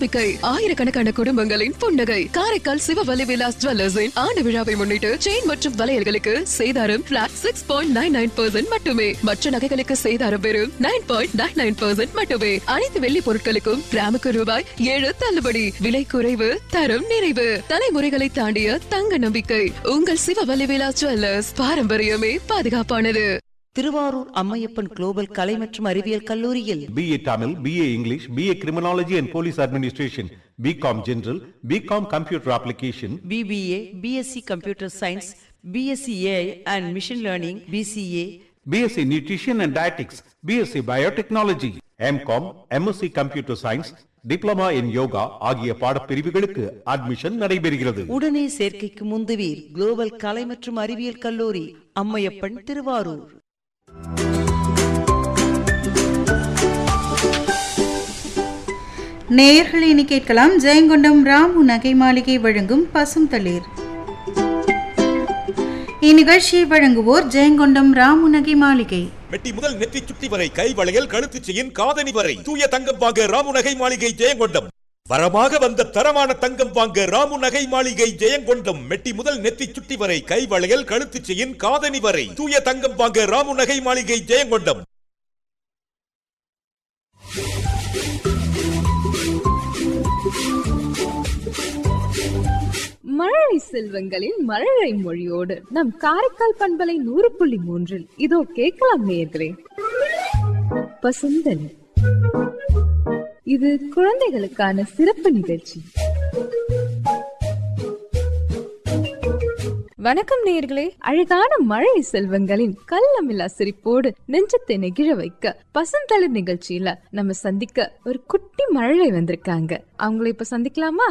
நம்பிக்கை ஆயிரக்கணக்கான குடும்பங்களின் புன்னகை காரைக்கால் சிவவலி விலாஸ் ஜுவல்லர்ஸின் ஆண்டு விழாவை முன்னிட்டு செயின் மற்றும் வளையல்களுக்கு சேதாரம் flat six point nine nine percent மட்டுமே மற்ற நகைகளுக்கு சேதாரம் வெறும் nine point nine nine percent மட்டுமே அனைத்து வெள்ளி பொருட்களுக்கும் கிராமுக்கு ரூபாய் ஏழு தள்ளுபடி விலை குறைவு தரம் நிறைவு தலைமுறைகளை தாண்டிய தங்க நம்பிக்கை உங்கள் சிவவலி விலாஸ் ஜுவல்லர்ஸ் பாரம்பரியமே பாதுகாப்பானது திருவாரூர் அம்மையப்பன் குளோபல் கலை மற்றும் அறிவியல் கல்லூரியில் BA Tamil, BA English, BA Criminology and Police Administration, BCom General, BCom Computer Application, BBA BSc computer science BSc AI and machine learning BCA BSc Nutrition and Dietetics, BSc Biotechnology, MCom, MSc Computer Science, Diploma in Yoga ஆகிய பாடப்பிரிவுகளுக்கு admission நடைபெறுகிறது உடனே சேர்க்கைக்கு முந்துவீர் global கலை மற்றும் அறிவியல் கல்லூரி அம்மையப்பன் திருவாரூர் நேயர்கள் இனி கேட்கலாம் ஜெயங்கொண்டம் ராமு நகை மாளிகை வழங்கும் பசும் தளிர் இந்நிகழ்ச்சியை வழங்குவோர் ஜெயங்கொண்டம் ராமு நகை மாளிகை மெட்டி முதல் நெற்றி சுட்டி வரை கை வளையல் கழுத்து செயின் காதணி வரை தூய தங்கம் வாங்க ராமு நகை மாளிகை ஜெயங்கொண்டம் வரமாக வந்த தரமான தங்கம் வாங்க ராமு நகை மாளிகை ஜெயங்கொண்டம் மெட்டி முதல் நெத்தி சுட்டி வரை கை வளையல் கழுத்து செயின் காதணி வரை தூய தங்கம் வாங்க ராமு நகை மாளிகை ஜெயங்கொண்டம் மழலை செல்வங்களின் மழலை மொழியோடு நம் காரைக்கால் பண்பலை நூறு புள்ளி மூன்றில் இதோ கேட்கலாம் நேயர்களே பசுந்தன் இது குழந்தைகளுக்கான சிறப்பு நிகழ்ச்சி வணக்கம் நேயர்களே அழகான மழை செல்வங்களின் கள்ளமில்லா சிரிப்போடு நெஞ்சத்தை நெகிழ வைக்க பசுந்தளிர் நிகழ்ச்சியில நம்ம சந்திக்க ஒரு குட்டி மழலை வந்திருக்காங்க அவங்கள இப்ப சந்திக்கலாமா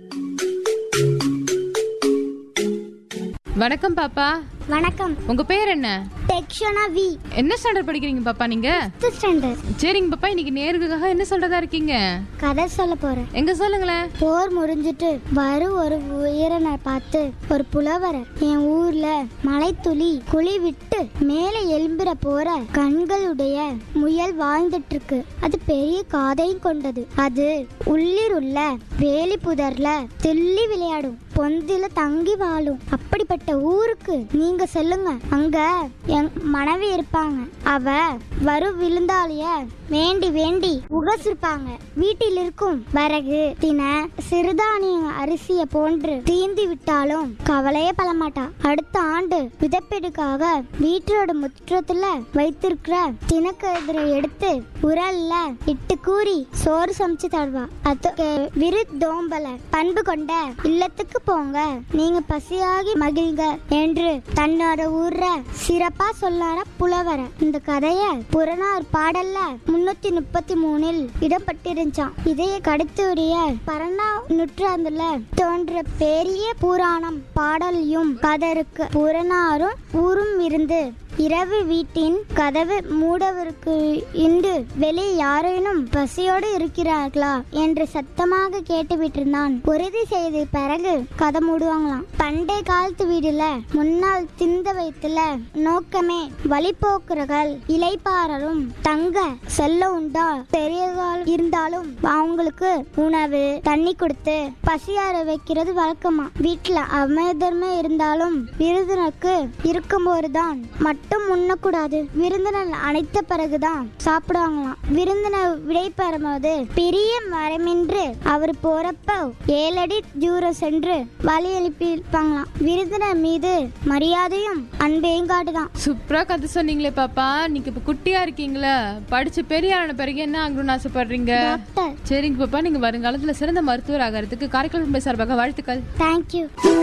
வணக்கம் பாப்பா வணக்கம் உங்க பேர் என்ன டெக்ஷனா வி என்ன ஸ்டாண்டர்ட் படிக்கிறீங்க பாப்பா நீங்க ஃபிஃப்த் ஸ்டாண்டர்ட் சரிங்க பாப்பா இன்னைக்கு நேருக்காக என்ன சொல்றதா இருக்கீங்க கதை சொல்ல போறேன் எங்க சொல்லுங்களேன் போர் முடிஞ்சிட்டு வரு ஒரு வீரனை பார்த்து ஒரு புலவரர் என் ஊர்ல மலைத்துளி குழி விட்டு மேலே எழும்புற போற கண்களுடைய முயல் வாழ்ந்துட்டு இருக்கு அது பெரிய காதையும் கொண்டது அது உள்ளில் உள்ள வேலி புதர்ல துள்ளி விளையாடும் பொந்தில தங்கி வாழும் அப்படிப்பட்ட ஊருக்கு நீங்க செல்லுங்க அங்க என் மனைவி இருப்பாங்க அவ வரு விழுந்தாலிய வேண்டி வேண்டி உகசிருப்பாங்க வீட்டில் இருக்கும் வரகு தின சிறுதானிய அரிசிய போன்று தீந்து விட்டாலும் கவலையே படமாட்டா அடுத்த ஆண்டு விதப்பெடுக்காக வீட்டோட முற்றத்துல வைத்திருக்கிற தினக்கதிரை எடுத்து உரல்ல இட்டு கூறி சோறு சமைச்சு தருவா அது விருத்தோம்பல பண்பு கொண்ட இல்லத்துக்கு போங்க நீங்க பசியாகி மகிழ்க என்று தன்னோட ஊர்ல சிறப்பா சொல்லார புலவர இந்த கதைய புறநார் பாடல்ல முன்னூத்தி முப்பத்தி மூணில் இடப்பட்டிருந்துச்சான் இதைய கடுத்துடைய பரணா நூற்றாண்டுல தோன்ற பெரிய புராணம் பாடலையும் கதருக்கு புறநாரும் ஊரும் இருந்து இரவு வீட்டின் கதவு மூடவருக்கு இன்று வெளியே யாரேனும் பசியோடு இருக்கிறார்களா என்று சத்தமாக கேட்டுவிட்டிருந்தான் உறுதி செய்த பிறகு கதை மூடுவாங்களாம் பண்டைய காலத்து வீடுல முன்னால் திந்த வைத்துல நோக்கமே வழிபோக்குறர்கள் இலைப்பாரரும் தங்க செல்ல உண்டா பெரியவர்கள் இருந்தாலும் அவங்களுக்கு உணவு தண்ணி கொடுத்து பசியார வைக்கிறது வழக்கமா வீட்டுல அமைதர்மே இருந்தாலும் விருந்தினருக்கு இருக்கும்போதுதான் மட்டும் உண்ணக்கூடாது விருந்தினர் அணைத்த பிறகுதான் சாப்பிடுவாங்களாம் விருந்தினர் விடை பெறும்போது பெரிய மரமின்று அவர் போறப்ப ஏழடி தூரம் சென்று வழி எழுப்பியிருப்பாங்களாம் விருந்தினர் மீது மரியாதையும் அன்பையும் காட்டுதான் சூப்பரா கதை சொன்னீங்களே பாப்பா நீங்க இப்ப குட்டியா இருக்கீங்களா படிச்சு பெரிய ஆன பிறகு என்ன ஆகணும்னு ஆசைப்படுறீங்க டாக்டர் சரிங்க பாப்பா நீங்க வருங்காலத்துல சிறந்த மருத்துவர் ஆகிறதுக்கு காரைக்கால் மும்பை சார்பாக வாழ்த்துக்கள் தேங்க்யூ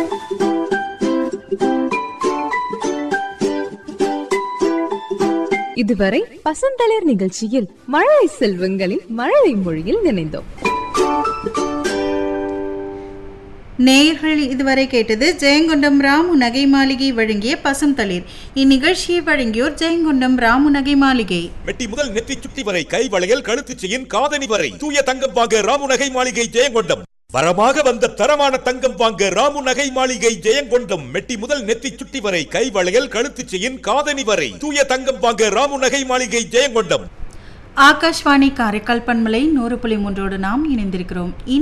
இதுவரை பசுந்தளிர் நிகழ்ச்சியில் மழலை செல்வங்களின் மழலை மொழியில் நினைந்தோம் நேயர்கள் இதுவரை கேட்டது ஜெயங்கொண்டம் ராமு நகை மாளிகை வழங்கிய பசும் தளிர் இந்நிகழ்ச்சியை வழங்கியோர் ஜெயங்கொண்டம் ராமு நகை மாளிகை மெட்டி முதல் நெற்றி சுட்டி வரை கை வளையல் கழுத்து செயின் காதணி வரை தூய தங்கம் வாங்க ராமு நகை மாளிகை ஜெயங்கொண்டம் வரமாக வந்த தரமான தங்கம் வாங்க ராமு நகை மாளிகை ஜெயங்கொண்டம் மெட்டி முதல் நெத்தி சுட்டி வரை கை வளையல் கழுத்து செயின் காதணி வரை தூய தங்கம் வாங்க ராமு நகை மாளிகை ஜெயங்கொண்டம் ஆகாஷ்வாணி காரைக்கால் பண்பலை நூறு புள்ளி மூன்றோடு நாம் இணைந்திருக்கிறோம்